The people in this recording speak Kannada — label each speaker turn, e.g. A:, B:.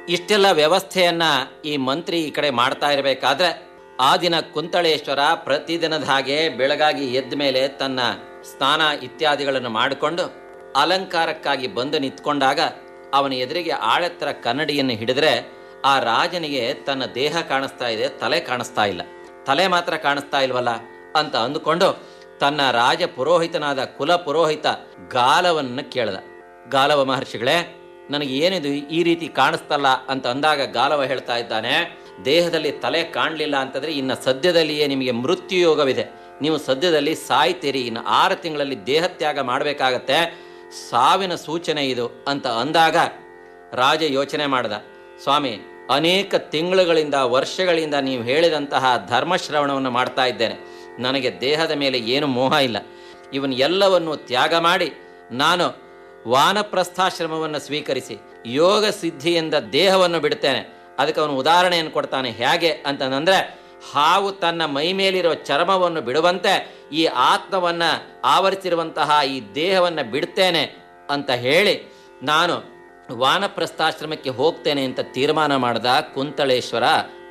A: ಇಷ್ಟೆಲ್ಲ ವ್ಯವಸ್ಥೆಯನ್ನ ಈ ಮಂತ್ರಿ ಈ ಕಡೆ ಮಾಡ್ತಾ ಇರಬೇಕಾದ್ರೆ ಆ ದಿನ ಕುಂತಳೇಶ್ವರ ಪ್ರತಿದಿನದ ಹಾಗೆ ಬೆಳಗಾಗಿ ಎದ್ದ ಮೇಲೆ ತನ್ನ ಸ್ನಾನ ಇತ್ಯಾದಿಗಳನ್ನು ಮಾಡಿಕೊಂಡು ಅಲಂಕಾರಕ್ಕಾಗಿ ಬಂದು ನಿಂತ್ಕೊಂಡಾಗ ಅವನ ಎದುರಿಗೆ ಆಳೆತ್ತರ ಕನ್ನಡಿಯನ್ನು ಹಿಡಿದ್ರೆ ಆ ರಾಜನಿಗೆ ತನ್ನ ದೇಹ ಕಾಣಿಸ್ತಾ ಇದೆ ತಲೆ ಕಾಣಿಸ್ತಾ ಇಲ್ಲ ತಲೆ ಮಾತ್ರ ಕಾಣಿಸ್ತಾ ಇಲ್ವಲ್ಲ ಅಂತ ಅಂದುಕೊಂಡು ತನ್ನ ರಾಜ ಪುರೋಹಿತನಾದ ಕುಲ ಪುರೋಹಿತ ಗಾಲವನ್ನು ಕೇಳ್ದ ಗಾಲವ ಮಹರ್ಷಿಗಳೇ ನನಗೆ ಏನಿದು ಈ ರೀತಿ ಕಾಣಿಸ್ತಲ್ಲ ಅಂತ ಅಂದಾಗ ಗಾಲವ ಹೇಳ್ತಾ ಇದ್ದಾನೆ ದೇಹದಲ್ಲಿ ತಲೆ ಕಾಣಲಿಲ್ಲ ಅಂತಂದ್ರೆ ಇನ್ನು ಸದ್ಯದಲ್ಲಿಯೇ ನಿಮಗೆ ಮೃತ್ಯು ಯೋಗವಿದೆ ನೀವು ಸದ್ಯದಲ್ಲಿ ಸಾಯ್ತೀರಿ ಇನ್ನು ಆರು ತಿಂಗಳಲ್ಲಿ ದೇಹತ್ಯಾಗ ಮಾಡಬೇಕಾಗತ್ತೆ ಸಾವಿನ ಸೂಚನೆ ಇದು ಅಂತ ಅಂದಾಗ ರಾಜ ಯೋಚನೆ ಮಾಡ್ದ ಸ್ವಾಮಿ ಅನೇಕ ತಿಂಗಳುಗಳಿಂದ ವರ್ಷಗಳಿಂದ ನೀವು ಹೇಳಿದಂತಹ ಧರ್ಮಶ್ರವಣವನ್ನು ಮಾಡ್ತಾ ಇದ್ದೇನೆ ನನಗೆ ದೇಹದ ಮೇಲೆ ಏನು ಮೋಹ ಇಲ್ಲ ಇವನ್ ಎಲ್ಲವನ್ನು ತ್ಯಾಗ ಮಾಡಿ ನಾನು ವಾನಪ್ರಸ್ಥಾಶ್ರಮವನ್ನು ಸ್ವೀಕರಿಸಿ ಯೋಗ ಸಿದ್ಧಿಯಿಂದ ದೇಹವನ್ನು ಬಿಡ್ತೇನೆ ಅದಕ್ಕೆ ಅವನು ಉದಾಹರಣೆಯನ್ನು ಕೊಡ್ತಾನೆ ಹೇಗೆ ಅಂತಂದ್ರೆ ಹಾವು ತನ್ನ ಮೈ ಮೇಲಿರುವ ಚರ್ಮವನ್ನು ಬಿಡುವಂತೆ ಈ ಆತ್ಮವನ್ನ ಆವರಿಸಿರುವಂತಹ ಈ ದೇಹವನ್ನು ಬಿಡ್ತೇನೆ ಅಂತ ಹೇಳಿ ನಾನು ವಾನಪ್ರಸ್ಥಾಶ್ರಮಕ್ಕೆ ಹೋಗ್ತೇನೆ ಅಂತ ತೀರ್ಮಾನ ಮಾಡಿದ ಕುಂತಳೇಶ್ವರ